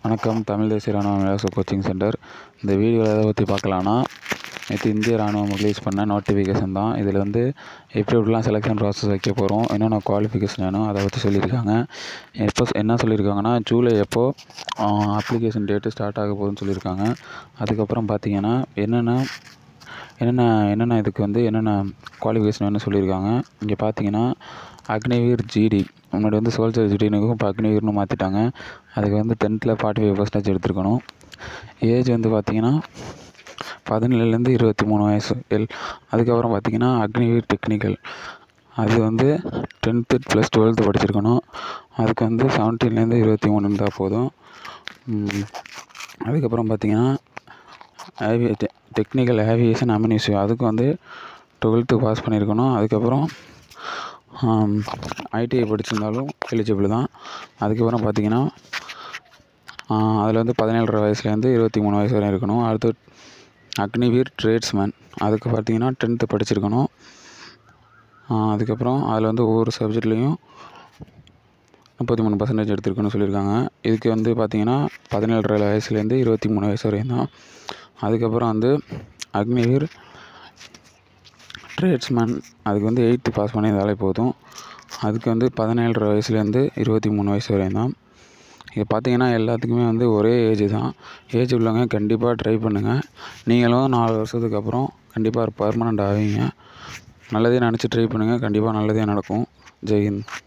வணக்கம் தமிழ் தேசிய ராணுவ இலவச கோச்சிங் சென்டர் இந்த வீடியோவில் எதை பற்றி பார்க்கலான்னா நேற்று இந்திய ராணுவம் ரிலீஸ் பண்ண நோட்டிஃபிகேஷன் தான் இதில் வந்து எப்படி எப்படிலாம் செலெக்ஷன் ப்ராசஸ் வைக்க போகிறோம் என்னென்ன குவாலிஃபிகேஷன் வேணும் அதை பற்றி சொல்லியிருக்காங்க எப்போ என்ன சொல்லியிருக்காங்கன்னா ஜூலை எப்போ அப்ளிகேஷன் டேட்டு ஸ்டார்ட் ஆக போகுதுன்னு சொல்லியிருக்காங்க அதுக்கப்புறம் பார்த்தீங்கன்னா என்னென்ன என்னென்ன என்னென்ன இதுக்கு வந்து என்னென்ன குவாலிஃபிகேஷன் வேணும்னு சொல்லியிருக்காங்க இங்கே பார்த்தீங்கன்னா அக்னிவீர் ஜிடி முன்னாடி வந்து சோல்ஜர் ஜிடினுக்கும் இப்போ அக்னிவீர்னு மாற்றிட்டாங்க அதுக்கு வந்து டென்த்தில் ஃபார்ட்டி ஃபைவ் பர்சன்டேஜ் எடுத்துருக்கணும் ஏஜ் வந்து பார்த்தீங்கன்னா பதினேழுலேருந்து இருபத்தி மூணு வயசு எல் அதுக்கப்புறம் பார்த்தீங்கன்னா அக்னிவீர் டெக்னிக்கல் அது வந்து டென்த்து ப்ளஸ் டுவெல்த்து படிச்சிருக்கணும் அதுக்கு வந்து செவன்டீன்லேருந்து இருபத்தி மூணு இருந்தால் போதும் ம், அதுக்கப்புறம் பார்த்தீங்கன்னா ஏவி டெ டெக்னிக்கல் ஏவியேஷன் அம்யூனிஷியோ அதுக்கு வந்து டுவெல்த்து பாஸ் பண்ணியிருக்கணும் அதுக்கப்புறம் ஐடிஐ படிச்சிருந்தாலும் எலிஜிபிள் தான் அதுக்கப்புறம் பார்த்தீங்கன்னா அதில் வந்து பதினேழரை வயசுலேருந்து இருபத்தி மூணு வயசு வரை இருக்கணும் அடுத்து அக்னிவீர் ட்ரேட்ஸ்மேன் அதுக்கு பார்த்தீங்கன்னா டென்த்து படிச்சிருக்கணும் ஆஹ் அதுக்கப்புறம் அதில் வந்து ஒவ்வொரு சப்ஜெக்ட்லேயும் முப்பத்தி மூணு பர்சன்டேஜ் எடுத்திருக்குன்னு சொல்லியிருக்காங்க இதுக்கு வந்து பார்த்தீங்கன்னா பதினேழரை வயசுலேருந்து இருபத்தி மூணு வயசு வரையும் தான் அதுக்கப்புறம் வந்து அக்னிவீர் ட்ரேட்ஸ்மேன் அதுக்கு வந்து எயித்து பாஸ் பண்ணியிருந்தாலே போதும் அதுக்கு வந்து பதினேழரை வயசுலேருந்து இருபத்தி மூணு வயசு வரையும் தான் இது பார்த்தீங்கன்னா எல்லாத்துக்குமே வந்து ஒரே ஏஜ் தான் ஏஜ் உள்ளவங்க கண்டிப்பாக ட்ரை பண்ணுங்கள் நீங்களும் நாலு வருஷத்துக்கு அப்புறம் கண்டிப்பாக பர்மனெண்ட் ஆவீங்க நல்லதே நினச்சி ட்ரை பண்ணுங்கள் கண்டிப்பாக நல்லதே நடக்கும் ஜெய்ஹிந்த்